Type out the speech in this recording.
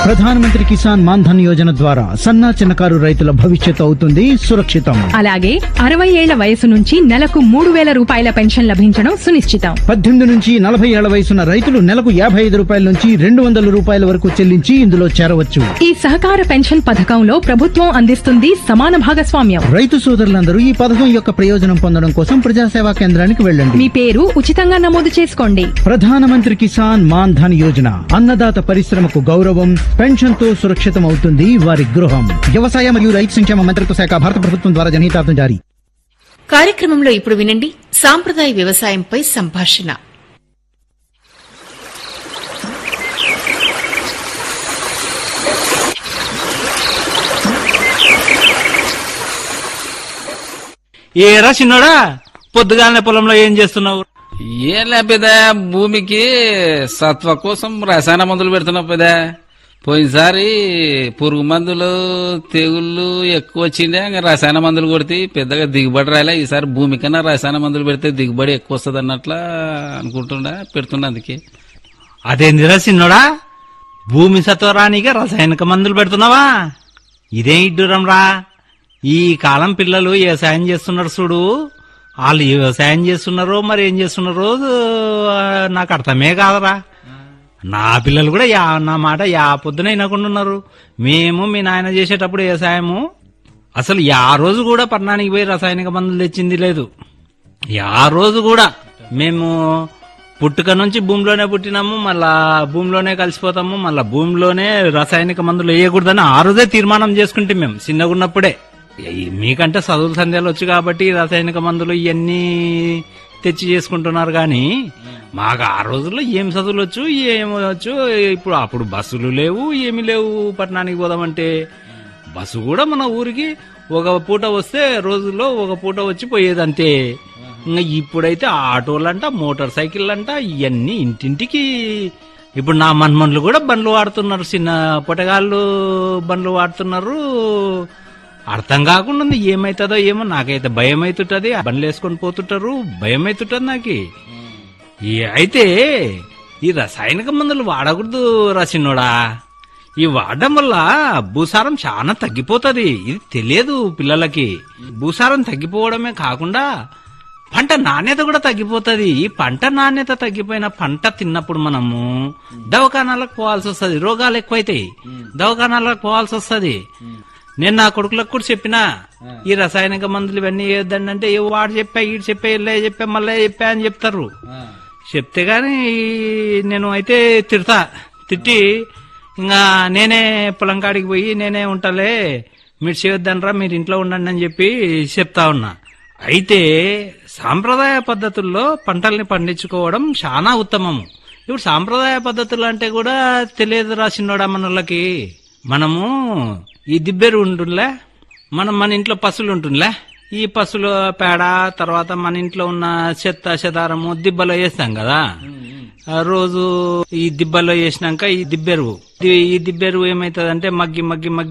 ప్రధానమంత్రి కిసాన్ మాన్ ధన్ యోజన ద్వారా సన్నా చిన్నకారు రైతుల భవిష్యత్తు అవుతుంది సురక్షితం అలాగే అరవై ఏళ్ల వయసు నుంచి నెలకు మూడు వేల రూపాయల పెన్షన్ లభించడం సునిశ్చితం పద్దెనిమిది నుంచి నలభై ఏళ్ల వయసున్న రైతులు నెలకు యాభై ఐదు రూపాయల నుంచి రెండు వందల రూపాయల వరకు చెల్లించి ఇందులో చేరవచ్చు ఈ సహకార పెన్షన్ పథకంలో ప్రభుత్వం అందిస్తుంది సమాన భాగస్వామ్యం రైతు సోదరులందరూ ఈ పథకం యొక్క ప్రయోజనం పొందడం కోసం ప్రజాసేవా కేంద్రానికి వెళ్ళండి మీ పేరు ఉచితంగా నమోదు చేసుకోండి ప్రధానమంత్రి కిసాన్ మాన్ ధన్ యోజన అన్నదాత పరిశ్రమకు గౌరవం పెన్షన్ తో సురక్షితం అవుతుంది వారి గృహం వ్యవసాయ మరియు రైతు సంక్షేమ మంత్రిత్వ శాఖ భారత ప్రభుత్వం ద్వారా జనహితార్థం జారీ కార్యక్రమంలో ఇప్పుడు వినండి సాంప్రదాయ వ్యవసాయంపై సంభాషణ ఏరా చిన్నోడా పొద్దుగాలనే పొలంలో ఏం చేస్తున్నావు ఏం లేపేదా భూమికి సత్వ కోసం రసాయన మందులు పెడుతున్నావు పెదా పోయినసారి పురుగు మందులు తెగుళ్ళు ఎక్కువ వచ్చిండే ఇంకా రసాయన మందులు కొడితే పెద్దగా దిగుబడి రాలే ఈసారి భూమి కన్నా రసాయన మందులు పెడితే దిగుబడి ఎక్కువ వస్తుంది అన్నట్లా అనుకుంటుండా పెడుతున్నా అందుకే అదేందిరా చిన్నోడా భూమి సత్వరానికి రసాయనిక మందులు పెడుతున్నావా ఇదేం ఇడ్డురం రా ఈ కాలం పిల్లలు వ్యవసాయం చేస్తున్నారు చూడు వాళ్ళు ఏ వ్యవసాయం చేస్తున్నారో మరి ఏం చేస్తున్నారో ఆ, నాకు అర్థమే కాదరా నా పిల్లలు కూడా యా నా మాట యా పొద్దున వినకుండా ఉన్నారు మేము మీ నాయన చేసేటప్పుడు వ్యవసాయము అసలు యా రోజు కూడా పట్టణానికి పోయి రసాయనిక మందులు తెచ్చింది లేదు యా రోజు కూడా మేము పుట్టుక నుంచి భూమిలోనే పుట్టినాము మళ్ళా భూమిలోనే కలిసిపోతాము మళ్ళా భూమిలోనే రసాయనిక మందులు వేయకూడదని ఆ రోజే తీర్మానం చేసుకుంటే మేము చిన్నగా ఉన్నప్పుడే ఈ- మీకంటే చదువుల సందేహాలు వచ్చు కాబట్టి ఈ రసాయనిక మందులు ఇవన్నీ తెచ్చి చేసుకుంటున్నారు కానీ మాకు ఆ రోజుల్లో ఏం చదువులు వచ్చు ఏం వచ్చు ఇప్పుడు అప్పుడు బస్సులు లేవు ఏమీ లేవు పట్టణానికి పోదామంటే బస్సు కూడా మన ఊరికి ఒక పూట వస్తే రోజుల్లో ఒక పూట వచ్చి పోయేది అంతే ఇంకా ఇప్పుడైతే ఆటోలంట మోటార్ సైకిల్ అంట ఇవన్నీ ఇంటింటికి ఇప్పుడు నా మన్మన్లు కూడా బండ్లు వాడుతున్నారు చిన్న పొటగాళ్ళు బండ్లు వాడుతున్నారు అర్థం కాకుండా ఉంది ఏమైతుందో ఏమో నాకైతే భయం అవుతుంటది బండ్లు వేసుకొని పోతుంటారు భయం అవుతుంటది నాకు ఈ అయితే ఈ రసాయనిక మందులు వాడకూడదు రసినోడా ఈ వాడడం వల్ల భూసారం చాలా తగ్గిపోతది ఇది తెలియదు పిల్లలకి భూసారం తగ్గిపోవడమే కాకుండా పంట నాణ్యత కూడా తగ్గిపోతది ఈ పంట నాణ్యత తగ్గిపోయిన పంట తిన్నప్పుడు మనము దవాఖానాలకు పోవాల్సి వస్తది రోగాలు ఎక్కువైతాయి దవాఖానాలకు పోవాల్సి వస్తది నేను నా కొడుకులకు కూడా చెప్పినా ఈ రసాయనిక మందులు ఇవన్నీ వేయొద్దండి అంటే ఏ వాడు చెప్పా ఈడు చెప్పా ఇల్లే చెప్పా మళ్ళీ చెప్పా అని చెప్తారు చెప్తే గాని నేను అయితే తిడతా తిట్టి ఇంకా నేనే పొలం కాడికి పోయి నేనే ఉంటాలే మీరు చేయొద్దనరా మీరు ఇంట్లో ఉండండి అని చెప్పి చెప్తా ఉన్నా అయితే సాంప్రదాయ పద్ధతుల్లో పంటల్ని పండించుకోవడం చాలా ఉత్తమము ఇప్పుడు సాంప్రదాయ పద్ధతులు అంటే కూడా తెలియదు రాసినోడా మనోళ్ళకి మనము ఈ దిబ్బెరు ఉంటుందిలే మనం మన ఇంట్లో పశువులు ఉంటుందిలే ఈ పశువుల పేడ తర్వాత మన ఇంట్లో ఉన్న చెత్త చెదారము దిబ్బలో వేస్తాం కదా ఆ రోజు ఈ దిబ్బలో వేసినాక ఈ దిబ్బెరువు ఈ దిబ్బెరువు ఏమైతుంది అంటే మగ్గి మగ్గి మగ్గి